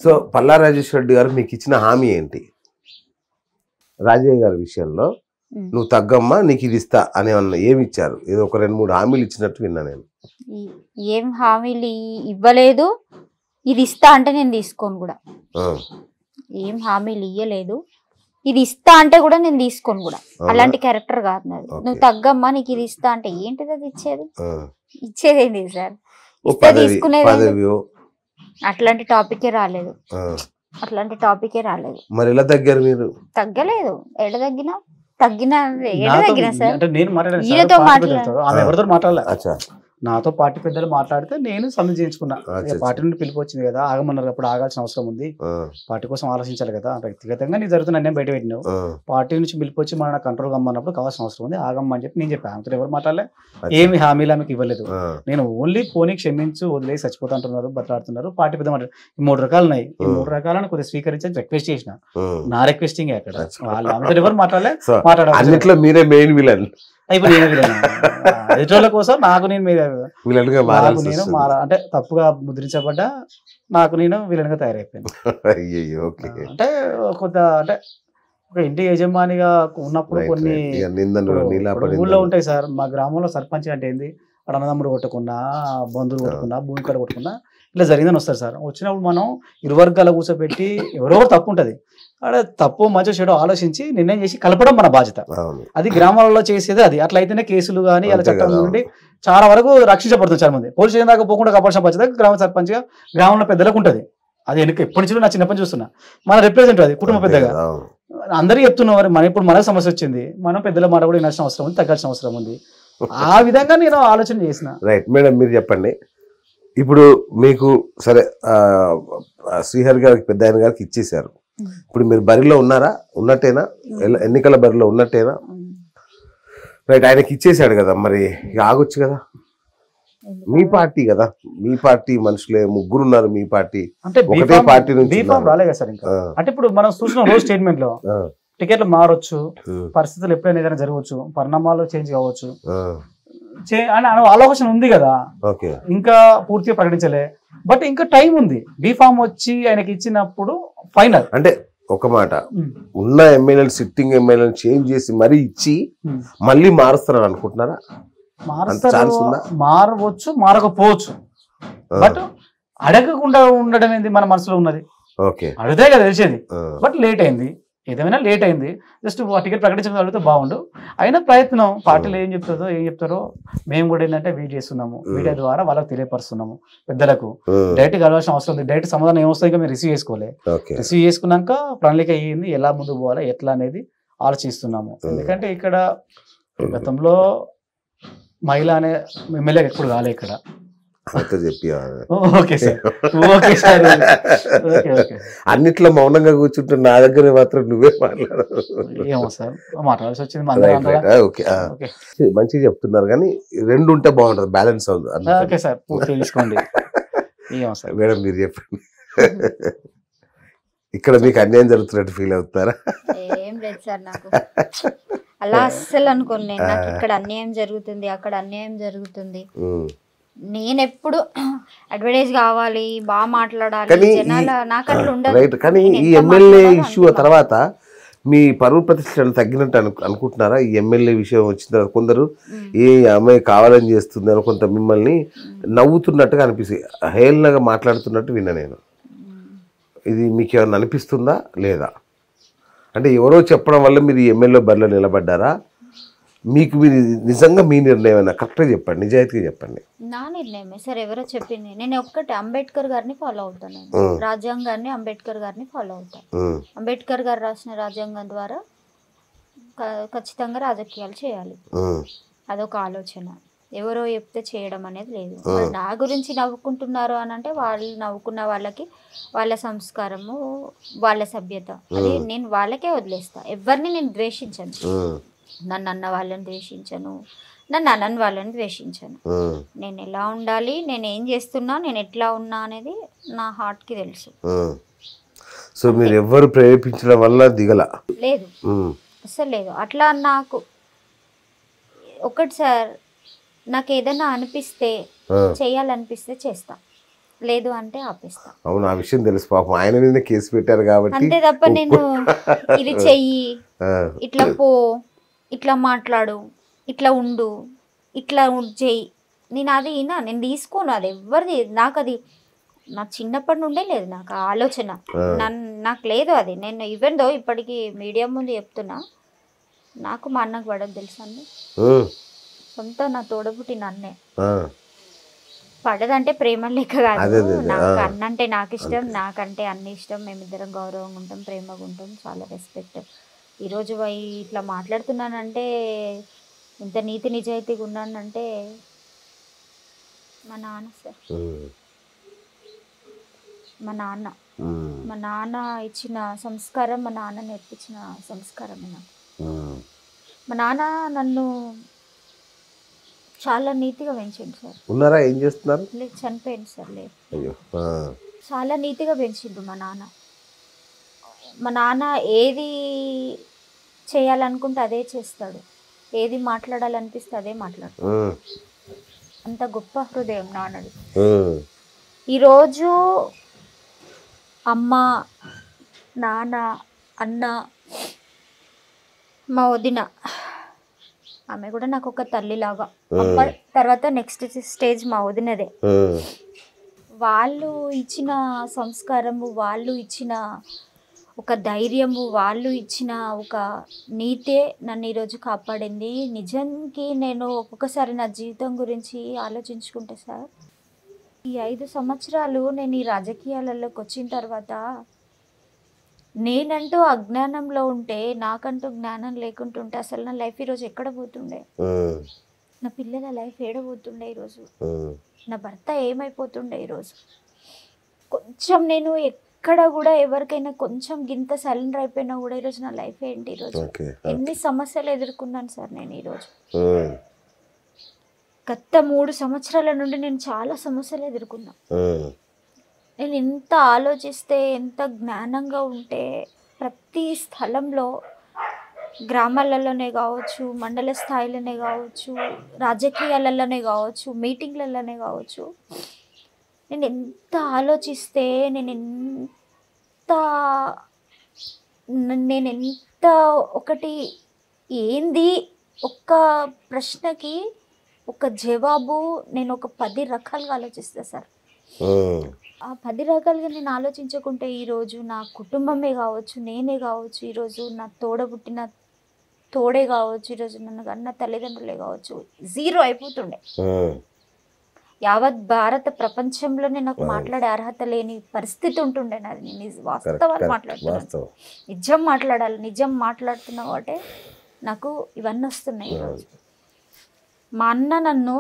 So Palla Rajeshwara Reddy గారు మీకు ఇచ్చిన హామీ ఏంటి రాజయ్య గారి విషయంలో ఉమ్. నువ్వు తగ్గమ్మా నీకు ఇది ఇస్తా అని అన్న ఏమి ఇచ్చారు ఏదో ఒక రెండు మూడు హామీలు ఇచ్చినట్టు విన్నా నేను ఈ- ఏం హామీలు ఇ- ఇవ్వలేదు ఇది ఇస్తా అంటే నేను తీసుకోను కూడా ఆ, ఏం హామీలు ఇయ్యలేదు ఇది ఇస్తా అంటే కూడా నేను తీసుకోను కూడా అవునా? అలాంటి క్యారెక్టర్ కాదు నాది Okay. నువ్వు తగ్గమ్మా నీకు ఇది ఇస్తా అంటే ఏంటిది అది ఇచ్చేది ఆ. ఇచ్చేది ఏంటి సార్ ఓ ఇస్తే పదవి తీసుకునేది ఏంటి? పదవియో అట్లాంటి టాపికే రాలేదు ఆ. అట్లాంటి టాపికే రాలేదు మరి ఎలా తగ్గారు మీరు తగ్గలేదు ఎడ తగ్గినా తగ్గిన ఎడ నాతో- తగ్గినా సార్ అంటే నేను మాట్లాడాను సార్, ఈయనతో పార్టీ మాట్లాడ- పెద్దలతో. ఆమె ఆ. ఎవరితో మాట్లాడలే అచ్చా నాతో పార్టీ పెద్దలు మాట్లాడితే నేను సమ్మె చేయించుకున్నా అచ్చా, ఇక పార్టీ నుండి పిలుపు వచ్చింది కదా ఆగమన్నారు అప్పుడు ఆగాల్సిన అవసరం ఉంది ఆ, పార్టీ కోసం ఆలోచించాలి కదా వ్యక్తిగతంగా నీ జరుగుతున్న అన్నీ బయట పెట్టినావు ఆ, పార్టీ నుంచి పిలుపు వచ్చి మన కంట్రోల్ కమ్మన్నప్పుడు కావాల్సిన అవసరం ఉంది ఆగమ్మ అని చెప్పి నేను చెప్పాను ఆమెతో ఎవరు మాట్లాడలే అచ్చా. ఏమి హామీలు ఆమెకి ఇవ్వలేదు ఆ, నేను ఓన్లీ పోనీ క్షమించు వదిలేసి చచ్చిపోతా అంటున్నారు బతలాడుతున్నారు పార్టీ పెద్ద మాట ఈ మూడు రకాలు ఉన్నాయి ఈ Hmm. మూడు రకాలను కొద్దిగా స్వీకరించి రిక్వెస్ట్ చేసిన ఆ. నా రిక్వెస్టింగ్ అక్కడ అచ్చా. వాళ్ళు ఆమెతో ఎవరు మాట్లాడలే సో మాట్లాడాలి అన్నిట్లో మీరే మెయిన్ విలన్ ఇప్పుడు నేను విలన్. ఎదుటోళ్ళ కోసం నాకు నేను మీద విలన్ గా నాకు మారాల్సి నేను వస్తుంది. మార అంటే తప్పుగా ముద్రించబడ్డా నాకు నేను విలన్ గా తయారైపోయాను అయ్యయ్యో ఓకే అంటే కొంత అంటే ఒక ఇంటి యజమానిగా ఉన్నప్పుడు రైట్, కొన్ని రైట్. ఇక నిందలు ఇప్పుడు నీలాపడి ఊళ్ళో ఉంటాయి సార్ మా గ్రామంలో సర్పంచ్ అంటే ఏంది అక్కడ అన్నదమ్ముడు కొట్టుకున్నా బంధువులు కొట్టుకున్నా భూమి కాడ కొట్టుకున్నా ఇట్లా జరిగిందని వస్తారు సార్ వచ్చినప్పుడు మనం ఇరు వర్గాల కూర్చోబెట్టి ఎవరో ఒకరు తప్పు ఉంటుంది అక్కడ తప్పు మంచి చెడు ఆలోచించి నిర్ణయం చేసి కలపడం మన బాధ్యత అవును అది గ్రామాలలో చేసేది అది అట్లా అయితేనే కేసులు కానీ అలా అంతే చట్టం కదా. నుండి చాలా వరకు రక్షించబడుతుంది చాలా మంది పోలీస్ స్టేషన్ దాకా పోకుండా కాపాల్సిన బాధ్యత గ్రామ సర్పంచ్గా గ్రామంలో పెద్దలకు ఉంటుంది అది వెనక ఎప్పటి నుంచి నా చిన్నప్పటి నుంచి చూస్తున్నా మన రిప్రజెంట్ అది కుటుంబ అంతే పెద్దగా కదా, అవును. అందరూ చెప్తున్నారు మన ఇప్పుడు మనకు సమస్య వచ్చింది మనం పెద్దల మాట కూడా వినాల్సిన అవసరం ఉంది తగ్గాల్సిన అవసరం ఉంది ఆ విధంగా నేను ఆలోచన చేసిన రైట్ మేడం మీరు చెప్పండి ఇప్పుడు మీకు సరే ఆ, ఆ, శ్రీహరి గారికి పెద్ద ఆయన గారికి ఇచ్చేశారు ఉమ్. ఇప్పుడు మీరు బరిలో ఉన్నారా ఉన్నట్టేనా ఎల- ఎన్నికల బరిలో ఉన్నట్టేనా ఉమ్. రైట్ ఆయనకి ఇచ్చేశాడు కదా మరి ఇక ఆగొచ్చు కదా ఎందుకు? మీ పార్టీ కదా మీ పార్టీ మనుషులే ముగ్గురు ఉన్నారు మీ పార్టీ అంటే ఒకటే పార్టీ నుంచి బీఫామ్ ఉన్నారు. రాలే కదా సార్ ఇంకా ఆ, అంటే ఇప్పుడు మనం చూసిన రోజు స్టేట్మెంట్ లో ఆ, టికెట్లు మారొచ్చు ఉమ్, పరిస్థితులు ఎప్పుడైనా ఏదైనా జరగవచ్చు పరిణామాలు చేంజ్ కావచ్చు ఆ, చే- అని అనే ఆలోచన ఉంది కదా ఓకే ఇంకా పూర్తిగా ప్రకటించలే బట్ ఇంకా టైం ఉంది బీఫామ్ వచ్చి ఆయనకి ఇచ్చినప్పుడు ఫైనల్ అంటే ఒక మాట ఉన్న ఎమ్మెల్యేలు సిట్టింగ్ ఎమ్మెల్యేలు చేంజ్ చేసి మరీ ఇచ్చి మళ్ళీ మారుస్తారని అనుకుంటున్నారా మారుస్తారు ఛాన్స్ ఉందా? మారవచ్చు మారకపోవచ్చు ఆ, బట్ అడగకుండా ఉండడం ఏంది మన మనసులో ఉన్నది ఓకే అడిగితే కదా తెలిసేది ఆ, బట్ లేట్ అయింది ఏదేమైనా లేట్ అయింది జస్ట్ టికెట్ ప్రకటించడం అడిగితే బాగుండు అయినా ప్రయత్నం పార్టీలు ఏం చెప్తుందో ఏం చెప్తారో మేము కూడా ఏంటంటే వెయిట్ చేస్తున్నాము మీడియా ద్వారా వాళ్ళకి తెలియపరుస్తున్నాము పెద్దలకు ఉమ్, డైరెక్ట్ కలవాల్సిన అవసరం ఉంది డైరెక్ట్ సమాధానం ఏమొస్తుంది ఇంకా మేము రిసీవ్ చేసుకోలే ఓకే రిసీవ్ చేసుకున్నాక ప్రణాళిక అయ్యింది ఎలా ముందుకు పోవాలా ఎట్లా అనేది ఆలోచిస్తున్నాము Hmm. ఎందుకంటే ఇక్కడ గతంలో మహిళ అనే ఎమ్మెల్యే ఎప్పుడు కాలే ఇక్కడ అయితే చెప్పి ఆ, okay sir okay sir okay okay అన్నిట్లో మౌనంగా కూర్చుంటే నా దగ్గర మాత్రం నువ్వే మాట్లాడు ఏమో సార్ మాట్లాడాల్సి వచ్చింది మా అందరం రైట్ అందరం. రైట్ ఓకే ఆ, ఓకే మంచిగా చెప్తున్నారు కానీ రెండు ఉంటే బాగుంటది బ్యాలెన్స్ అవుతుంది అందుకని. ఓకే సార్ పూర్తి తీసుకోండి ఏమో సార్ మేడం మీరు చెప్పండి ఇక్కడ మీకు అన్యాయం జరుగుతున్నట్టు ఫీల్ అవుతారా ఏం లేదు సార్ నాకు అలా అస్సలు అనుకోను నేను నాకు ఇక్కడ అన్యాయం జరుగుతుంది అక్కడ అన్యాయం జరుగుతుంది ఉమ్. నేను ఎప్పుడు అడ్వర్టైజ్ కావాలి బాగా మాట్లాడాలి కానీ ఈ- జనాల నాకు అట్లా ఉండదు రైట్ కానీ నేను ఈ ఎంత ఎమ్మెల్యే మాట్లాడాలో ఇష్యూ అంతే తర్వాత మీ పరువు ప్రతిష్టలు తగ్గినట్టు అను అనుకుంటున్నారా ఈ ఎమ్మెల్యే విషయం వచ్చిన తర్వాత కొందరు ఉమ్. ఏ అమ్మాయి కావాలని చేస్తుంది అని కొంత మిమ్మల్ని నవ్వుతున్నట్టుగా అనిపిస్తుంది హేళనగా మాట్లాడుతున్నట్టు విన్నా నేను ఉమ్. ఇది మీకు ఏమన్నా అనిపిస్తుందా లేదా అంటే ఎవరో చెప్పడం వల్ల మీరు ఈ ఎమ్మెల్యే బరిలో నిలబడ్డారా మీకు మీరు నిజంగా మీ నిర్ణయం అయినా కరెక్ట్గా చెప్పండి నిజాయితీగా చెప్పండి నా నిర్ణయమే సార్ ఎవరో చెప్పింది నేను ఒక్కటే అంబేద్కర్ గారిని ఫాలో అవుతాను నేను. ఉమ్. రాజ్యాంగాన్ని అంబేద్కర్ గారిని ఫాలో అవుతాను ఉమ్, అంబేద్కర్ గారు రాసిన రాజ్యాంగం ద్వారా క- ఖచ్చితంగా రాజకీయాలు చేయాలి ఉమ్, అదొక ఆలోచన ఎవరో చెప్తే చేయడం అనేది లేదు మరి నా గురించి నవ్వుకుంటున్నారు అని అంటే వాళ్ళు నవ్వుకున్న వాళ్ళకి వాళ్ళ సంస్కారము వాళ్ళ సభ్యత అది నేను వాళ్ళకే వదిలేస్తా ఎవరిని నేను ద్వేషించను ఉమ్, నన్ను అన్న వాళ్ళని ద్వేషించను నన్ను అనని వాళ్ళని ద్వేషించను ఉమ్, నేను ఎలా ఉండాలి నేను ఏం చేస్తున్నా నేను ఎట్లా ఉన్నా అనేది నా హార్ట్కి తెలుసు ఉమ్. సో మీరు ఎవ్వరు ప్రేరేపించడం వల్ల దిగల లేదు ఉమ్, అసలు లేదు అట్లా నాకు ఒకటి సార్ నాకు ఏదైనా అనిపిస్తే ఆ, చేయాలనిపిస్తే చేస్తా లేదు అంటే ఆపేస్తా అవును ఆ విషయం తెలుసు పాపం ఆయన మీద కేసు పెట్టారు కాబట్టి అంతే తప్ప నేను ఇది చెయ్యి ఆ, ఇట్లా పో ఇట్లా మాట్లాడు ఇట్లా ఉండు ఇట్లా ఉం- చెయ్యి నేను అది వినా నేను తీసుకోను అది ఎవరిది నాకు అది నా చిన్నప్పటి నుండే లేదు నాకు ఆ ఆలోచన నన్ను నాకు లేదు అది నేను ఈవెన్ దో ఇప్పటికి మీడియా ముందు చెప్తున్నా నాకు మా అన్నకు పడదు తెలుసా అండి ఉమ్, సొంత నా తోడబుట్టి నన్నే ఆ, పడదంటే ప్రేమ లెక్క అదే, కాదు అదే, అదే. నాకు ఆ. అన్నంటే నాకు ఇష్టం నాకంటే అన్ని ఇష్టం మేమిద్దరం గౌరవంగా ఉంటాం ప్రేమగా ఉంటాం చాలా రెస్పెక్ట్ ఈరోజు వై ఇట్లా మాట్లాడుతున్నానంటే ఇంత నీతి నిజాయితీగా ఉన్నానంటే మా నాన్న సార్ ఉమ్, మా నాన్న ఉమ్, మా నాన్న ఇచ్చిన సంస్కారం మా నాన్న నేర్పించిన సంస్కారం నాకు ఉమ్. మా నాన్న నన్ను చాలా నీతిగా పెంచిండు సార్ ఉన్నారా ఏం చేస్తున్నారు లేదు చనిపోయింది సార్ లేదు అయ్యో ఆ, చాలా నీతిగా పెంచిండు మా నాన్న మా నాన్న ఏది చేయాలనుకుంటే అదే చేస్తాడు ఏది మాట్లాడాలనిపిస్తే అదే మాట్లాడతాడు ఉమ్, అంత గొప్ప హృదయం నాన్నది ఉమ్, ఈరోజు అమ్మ నాన్న అన్న మా వదిన ఆమె కూడా నాకు ఒక తల్లిలాగా అమ్మ తర్వాత నెక్స్ట్ స్టేజ్ మా వదినదే ఉమ్, వాళ్ళు ఇచ్చిన సంస్కారము వాళ్ళు ఇచ్చిన ఒక ధైర్యము వాళ్ళు ఇచ్చిన ఒక నీతే నన్ను ఈరోజు కాపాడింది నిజానికి నేను ఒక్కొక్కసారి నా జీవితం గురించి ఆలోచించుకుంటే సార్ ఈ ఐదు సంవత్సరాలు నేను ఈ రాజకీయాలలోకి వచ్చిన తర్వాత నేనంటూ అజ్ఞానంలో ఉంటే నాకంటూ జ్ఞానం లేకుంటుంటే అసలు నా లైఫ్ ఈరోజు ఎక్కడ పోతుండే ఉమ్, నా పిల్లల లైఫ్ ఏడబోతుండే ఈరోజు ఉమ్, నా భర్త ఏమైపోతుండే ఈరోజు కొంచెం నేను ఎక్కడ కూడా ఎవరికైనా కొంచెం గింత సరెండర్ అయిపోయినా కూడా ఈరోజు నా లైఫ్ ఏంటి ఈరోజు ఓకే ఎన్ని సమస్యలు ఎదుర్కొన్నాను సార్ నేను ఈరోజు ఉమ్, గత మూడు సంవత్సరాల నుండి నేను చాలా సమస్యలు ఎదుర్కొన్నా ఉమ్, నేను ఎంత ఆలోచిస్తే ఎంత జ్ఞానంగా ఉంటే ప్రతి స్థలంలో గ్రామాలలోనే కావచ్చు మండల స్థాయిలోనే కావచ్చు రాజకీయాలలోనే కావచ్చు మీటింగ్లలోనే కావచ్చు నేను ఎంత ఆలోచిస్తే నేను ఎంత న- నేను ఎంత ఒకటి ఏంది ఒక్క ప్రశ్నకి ఒక జవాబు నేను ఒక పది రకాలుగా ఆలోచిస్తా సార్ ఉమ్, ఆ పది రకాలుగా నేను ఆలోచించకుంటే ఈరోజు నా కుటుంబమే కావచ్చు నేనే కావచ్చు ఈరోజు నా తోడబుట్టిన తోడే కావచ్చు ఈరోజు నన్ను అన్న తల్లిదండ్రులే కావచ్చు జీరో అయిపోతుండే ఉమ్, యావత్ భారత ప్రపంచంలోనే నాకు మాట్లాడే అర్హత లేని పరిస్థితి ఉంటుండే నాది నేను నిజ- కరెక్ట్ వాస్తవాలు కరెక్ట్ మాట్లాడుతున్నాను వాస్తవం నిజం మాట్లాడాలి నిజం మాట్లాడుతున్నా కాబట్టి నాకు ఇవన్నీ వస్తున్నాయి ఈరోజు మా అన్న నన్ను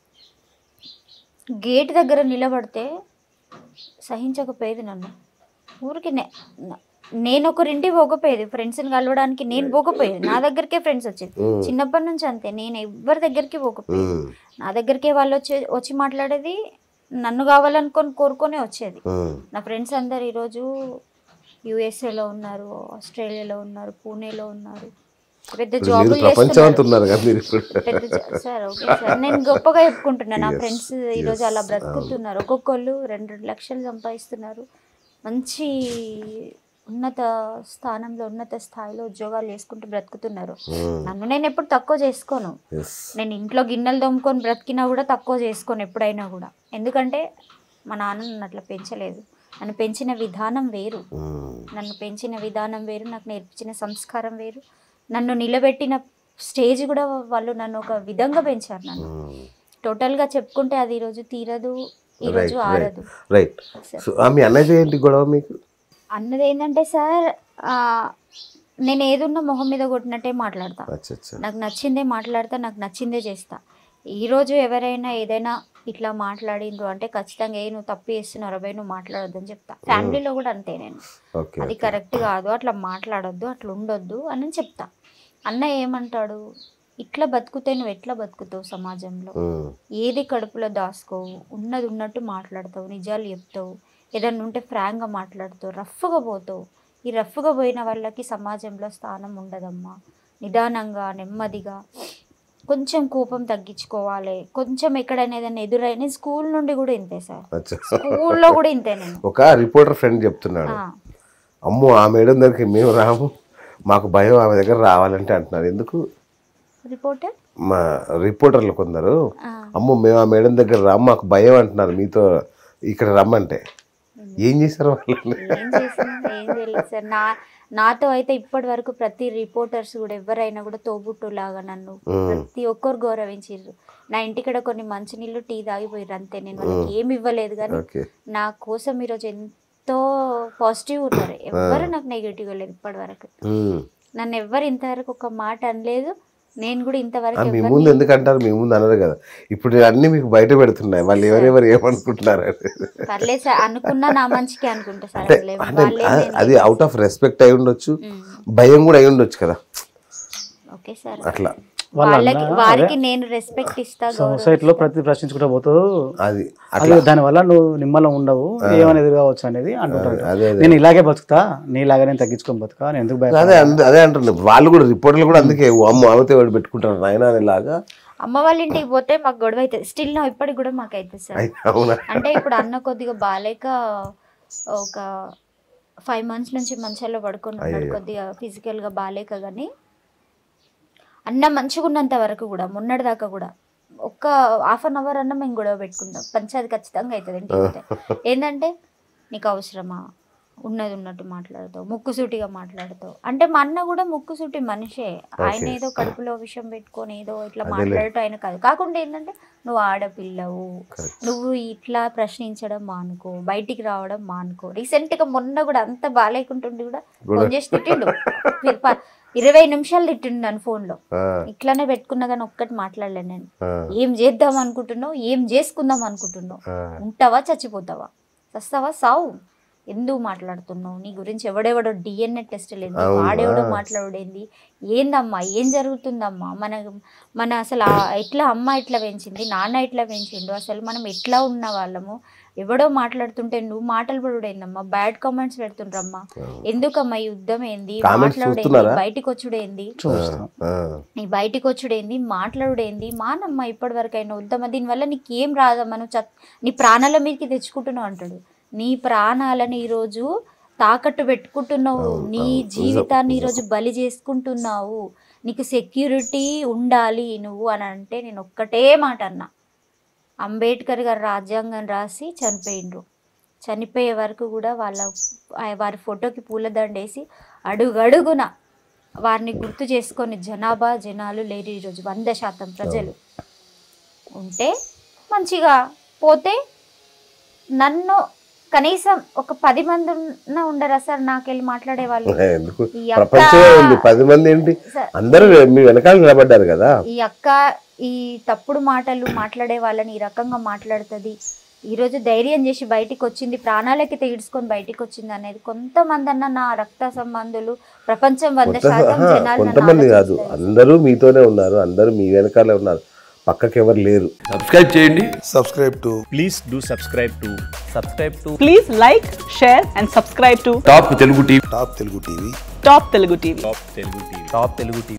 గేట్ దగ్గర నిలబడితే సహించకపోయేది నన్ను ఊరికి నే- న- నేను ఒకరింటికి పోకపోయేది ఫ్రెండ్స్ని కలవడానికి నేను పోకపోయేది నా దగ్గరికే ఫ్రెండ్స్ వచ్చేది ఉమ్, చిన్నప్పటి నుంచి అంతే నేను ఎవరి దగ్గరికి పోకపోయేది ఉమ్, నా దగ్గరికే వాళ్ళు వచ్చే వచ్చి మాట్లాడేది నన్ను కావాలనుకొని కోరుకొనే వచ్చేది ఉమ్, నా ఫ్రెండ్స్ అందరు ఈరోజు యూఎస్ఏలో ఉన్నారు ఆస్ట్రేలియాలో ఉన్నారు పూణేలో ఉన్నారు పెద్ద ఇప్పుడు జాబులు మీరు ప్రపంచం చేస్తున్నారు అంటున్నారు కదా మీరు ఇప్పుడు పెద్ద జా- సార్ ఓకే సార్ నేను గొప్పగా చెప్పుకుంటున్నా నా Yes, ఫ్రెండ్స్ ఈరోజు yes, అలా బ్రతుకుతున్నారు ఒక్కొక్కళ్ళు రెండు రెండు లక్షలు సంపాదిస్తున్నారు మంచి ఉన్నత స్థానంలో ఉన్నత స్థాయిలో ఉద్యోగాలు చేసుకుంటూ బ్రతుకుతున్నారు ఉమ్, నన్ను నేను ఎప్పుడు తక్కువ చేసుకోను yes. నేను ఇంట్లో గిన్నెలు తోముకొని బ్రతికినా కూడా తక్కువ చేసుకోను ఎప్పుడైనా కూడా ఎందుకంటే మా నాన్న నన్ను అట్లా పెంచలేదు నన్ను పెంచిన విధానం వేరు ఉమ్, నన్ను పెంచిన విధానం వేరు నాకు నేర్పించిన సంస్కారం వేరు నన్ను నిలబెట్టిన స్టేజ్ కూడా వాళ్ళు నన్ను ఒక విధంగా పెంచారు నన్ను ఉమ్. టోటల్గా చెప్పుకుంటే అది ఈరోజు తీరదు ఈరోజు Right, ఆరదు రైట్ సార్. సో ఆ మీ అన్నయ్య ఏంటి గొడవ మీకు అన్నది ఏంటంటే సార్ ఆ, నేను ఏదున్నా మొహం మీద కొట్టినట్టే మాట్లాడతా అచ్చా అచ్చా నాకు నచ్చిందే మాట్లాడతా నాకు నచ్చిందే చేస్తా ఈరోజు ఎవరైనా ఏదైనా ఇట్లా మాట్లాడిండ్రు అంటే ఖచ్చితంగా ఏ నువ్వు తప్పు చేస్తున్నావు అబ్బాయి నువ్వు మాట్లాడొద్దని చెప్తా ఫ్యామిలీలో కూడా అంతే నేను ఓకే అది కరెక్ట్ కాదు అట్లా మాట్లాడొద్దు అట్లా ఉండొద్దు అని చెప్తా అన్న ఏమంటాడు ఇట్లా బతుకుతే నువ్వు ఎట్లా బతుకుతావు సమాజంలో ఉమ్, ఏది కడుపులో దాసుకోవు ఉన్నది ఉన్నట్టు మాట్లాడతావు నిజాలు చెప్తావు ఏదన్నా ఉంటే ఫ్రాంక్గా మాట్లాడుతావు రఫ్గా పోతావు ఈ రఫ్గా పోయిన వాళ్ళకి సమాజంలో స్థానం ఉండదమ్మా నిదానంగా నెమ్మదిగా కొంచెం కోపం తగ్గించుకోవాలి కొంచెం ఎక్కడైనా ఏదైనా ఎదురైనా స్కూల్ నుండి కూడా ఇంతే సార్ అచ్చా. స్కూల్లో కూడా ఇంతే నేను ఒక రిపోర్టర్ ఫ్రెండ్ చెప్తున్నాడు ఆ, అమ్మో ఆ మేడం దగ్గరికి మేము రాము మాకు భయం ఆమె దగ్గర రావాలంటే అంటున్నారు ఎందుకు రిపోర్టర్ మా రిపోర్టర్లు కొందరు ఆ, అమ్మో మేము ఆ మేడం దగ్గర రాము మాకు భయం అంటున్నారు మీతో ఇక్కడ రమ్మంటే ఏం చేశారు వాళ్ళని ఏం చేసినా ఏం చేయలేదు సార్ నా నాతో అయితే ఇప్పటి వరకు ప్రతి రిపోర్టర్స్ కూడా ఎవరైనా కూడా తోబుట్టులాగా నన్ను ఉమ్, ప్రతి ఒక్కరు గౌరవించారు నా ఇంటికడ కొన్ని మంచినీళ్ళు టీ తాగిపోయారు అంతే నేను వాళ్ళకి ఏమి ఇవ్వలేదు కానీ ఓకే నా కోసం ఈరోజు ఎంతో పాజిటివ్ ఉన్నారు ఎవరు నాకు నెగిటివ్ లేదు ఇప్పటి వరకు ఉమ్. నన్ను ఎవ్వరు ఇంతవరకు ఒక మాట అనలేదు నేను కూడా ఆ, ఇంతవరకు మీ ఎవరిని- ముందు ఎందుకు అంటారు మీ ముందు అనరు కదా ఇప్పుడు అన్ని మీకు బయట పెడుతున్నాయి వాళ్ళు ఎవరెవరు ఏమనుకుంటున్నారు అనేది. పర్లేదు సార్ అనుకున్నా నా మంచికి అనుకుంటా సార్ అంటే అసలు ఏం- అంటే వాళ్ళేం ఆ- నేను- అది అవుట్ ఆఫ్ రెస్పెక్ట్ అయి ఉండొచ్చు ఉమ్, భయం కూడా అయి ఉండొచ్చు కదా ఓకే సార్ అట్లా వాళ్ళ వాళ్ళకి అన్న వారికి నేను రెస్పెక్ట్ ఇస్తా గౌరవం సొసైటీలో ప్రతి ప్రశ్నించుకుంటూ పోతూ అది అది అట్లా దానివల్ల నువ్వు నిమ్మలం ఉండవు ఏమని ఎదురుగావచ్చు అనేది అంటుంటారు అదే అదే నేను ఇలాగే బతుకుతా నీలాగా నేను తగ్గించుకొని బతుకా నేను ఎందుకు భయపడాలి? అదే అంద- అదే అంటున్నారు వాళ్ళు కూడా రిపోర్టర్లు కూడా అందుకే "ఓ అమ్మ ఆమెతో వాడు పెట్టుకుంటారు నాయన అనేలాగా అమ్మ వాళ్ళ ఇంటికి పోతే మాకు గొడవ అవుతుంది స్టిల్ నా ఇప్పటికి కూడా మాకు అవుతుంది సార్ అయితే అవునా అంటే ఇప్పుడు అన్న కొద్దిగా బాగాలేక ఒక ఫైవ్ మంత్స్ నుంచి మంచాల్లో పడుకొని ఉన్నాడు కొద్దిగా ఫిజికల్ గా బాగాలేక కానీ అన్న మంచిగా ఉన్నంత వరకు కూడా మొన్నటి దాకా కూడా ఒక్క హాఫ్ అన్ అవర్ అన్న మేము గొడవ పెట్టుకుందాం పంచాయతీ ఖచ్చితంగా అవుతుంది ఇంటికి పోతే. ఏంటంటే నీకు అవసరమా ఉన్నది ఉన్నట్టు మాట్లాడుతావు ముక్కుసూటిగా మాట్లాడుతావు అంటే మా అన్న కూడా ముక్కుసూటి మనిషే ఆయన ఏదో కడుపులో విషయం పెట్టుకొని ఏదో ఇట్లా మాట్లాడటం ఆయన కాదు కాకుండా ఏంటంటే నువ్వు ఆడపిల్లవు నువ్వు ఇట్లా ప్రశ్నించడం మానుకో బయటికి రావడం మానుకో రీసెంట్ గా మొన్న కూడా అంత బాగాలేకుంటుండి కూడా ఫోన్ చేసి తిట్టిండు మీరు ప- ఇరవై నిమిషాలు తిట్టిండు నన్ను phone లో ఆ, ఇట్లానే పెట్టుకున్నా కానీ ఒక్కటి మాట్లాడలేను నేను ఆ, ఏం చేద్దాం అనుకుంటున్నావు ఏం చేసుకుందాం అనుకుంటున్నావు ఆ. ఉంటావా చచ్చిపోతావా చస్తావా సావు ఎందుకు మాట్లాడుతున్నావు నీ గురించి ఎవడెవడో డిఎన్ఏ టెస్ట్ లేదు అవునా? వాడెవడో మాట్లాడేంది ఏందమ్మా ఏం జరుగుతుందమ్మా మన మన అసలు ఆ ఎట్లా అమ్మ ఎట్లా పెంచింది నాన్న ఎట్లా పెంచిండు అసలు మనం ఎట్లా ఉన్న వాళ్ళము ఎవడో మాట్లాడుతుంటే నువ్వు మాటలు పడుడేందమ్మా బ్యాడ్ కామెంట్స్ పెడుతుండ్రమ్మా ఎందుకమ్మా ఈ యుద్ధం ఏంది Comments మాట్లాడేంది చూస్తున్నారా? బయటికి వచ్చుడేంది చూస్తాం ఆ, నీ బయటికి వచ్చుడేంది మాట్లాడుడేంది మానమ్మ ఇప్పటి వరకు అయినా వద్దమ్మా దీనివల్ల నీకు ఏం రాదమ్మా నువ్వు చత్ నీ ప్రాణాల మీదకి తెచ్చుకుంటున్నావు అంటాడు నీ ప్రాణాలను ఈరోజు తాకట్టు పెట్టుకుంటున్నావు నీ జీవితాన్ని ఈరోజు బలి చేసుకుంటున్నావు నీకు సెక్యూరిటీ ఉండాలి నువ్వు అని అంటే నేను ఒక్కటే మాట అన్నా అంబేద్కర్ గారు రాజ్యాంగం రాసి చనిపోయిండ్రు చనిపోయే వరకు కూడా వాళ్ళ ఆ- వారి ఫోటోకి పూలదండేసి అడుగడుగున వారిని గుర్తు చేసుకొని జనాభా జనాలు లేరు ఈరోజు వంద శాతం ప్రజలు ఉంటే మంచిగా పోతే నన్ను కనీసం ఒక పది మంది ఉన్న ఉండరా సార్ నాకెళ్ళి మాట్లాడే వాళ్ళు ఎందుకు ఈ అక్క- ప్రపంచమే ఉంది పది మంది ఏంటి సార్, అందరూ మీ వెనకాల నిలబడ్డారు కదా ఈ అక్క ఈ తప్పుడు మాటలు మాట్లాడే వాళ్ళని ఈ రకంగా మాట్లాడుతుంది ఈరోజు ధైర్యం చేసి బయటికి వచ్చింది ప్రాణాలకి తెగిడ్చుకొని బయటికి వచ్చింది అనేది కొంతమంది అన్న నా రక్త సంబంధులు ప్రపంచం వంద కొంత శాతం ఆహా, జనాలు నన్ను కొంతమంది కాదు ఆలోచిస్తారు. అందరూ మీతోనే ఉన్నారు అందరూ మీ వెనకాలే ఉన్నారు పక్కకి ఎవరు లేరు సబ్స్క్రైబ్ చేయండి subscribe to please do subscribe to subscribe to Please like, share, and subscribe to Top Telugu TV Top Telugu TV. Top Telugu TV. top telugu tv top telugu tv